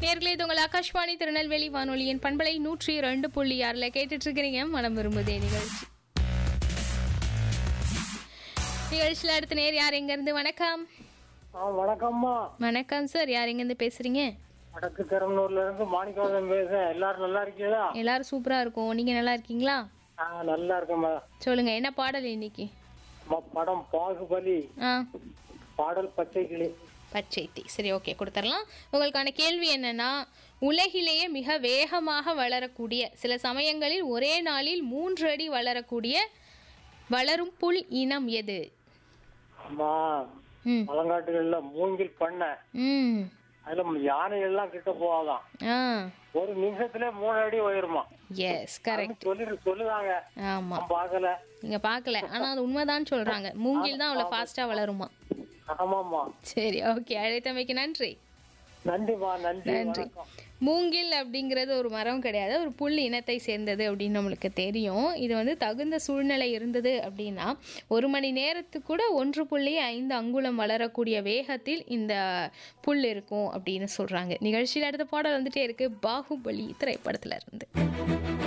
நேர்களே இது உங்கள் ஆகாஷ்வாணி திருநெல்வேலி வானொலியின் பண்பலை நூற்றி ரெண்டு புள்ளி ஆறில் கேட்டுட்டு இருக்கிறீங்க மனம் விரும்புதே நிகழ்ச்சி நிகழ்ச்சியில் அடுத்த நேர் யார் எங்கேருந்து வணக்கம் ஆ வணக்கம்மா வணக்கம் சார் யார் எங்கேருந்து பேசுறீங்க வடக்கு பெரம்பலூர்ல இருந்து மாணிக்கவாசன் பேசுறேன் எல்லாரும் நல்லா இருக்கீங்களா எல்லாரும் சூப்பராக இருக்கும் நீங்கள் நல்லா இருக்கீங்களா ஆ நல்லா இருக்கேம்மா சொல்லுங்க என்ன பாடல் இன்னைக்கு அம்மா, படம் பாகுபலி ஆ பாடல் பச்சை கிளி பச்சை தீ சரி ஓகே கொடுத்துடலாம் உங்களுக்கான கேள்வி என்னன்னா உலகிலேயே மிக வேகமாக வளரக்கூடிய சில சமயங்களில் ஒரே நாளில் மூன்று அடி வளரக்கூடிய வளரும் புல் இனம் எது அம்மா ம் பழங்காட்டுகள்ல மூங்கில் பண்ண ம் அதுல யானை எல்லாம் கிட்ட போவாதான் ஆ ஒரு நிமிஷத்துல மூணு அடி உயருமா எஸ் கரெக்ட் சொல்லி சொல்லுதாங்க ஆமாம் நான் பார்க்கல நீங்க பார்க்கல ஆனால் அது உண்மைதான் சொல்றாங்க மூங்கில் தான் அவ்வளோ ஃபாஸ்ட்டாக வளருமா ஆமாம்மா சரி ஓகே அழைத்தமைக்கு நன்றி நன்றிம்மா நன்றி நன்றி வணக்கம். மூங்கில் அப்படிங்கிறது ஒரு மரம் கிடையாது ஒரு புல் இனத்தை சேர்ந்தது அப்படின்னு நம்மளுக்கு தெரியும் இது வந்து தகுந்த சூழ்நிலை இருந்தது அப்படின்னா ஒரு மணி நேரத்துக்கு கூட ஒன்று புள்ளி ஐந்து அங்குலம் வளரக்கூடிய வேகத்தில் இந்த புல் இருக்கும் அப்படின்னு சொல்றாங்க நிகழ்ச்சியில் அடுத்த பாடல் வந்துட்டே இருக்கு பாகுபலி திரைப்படத்துல இருந்து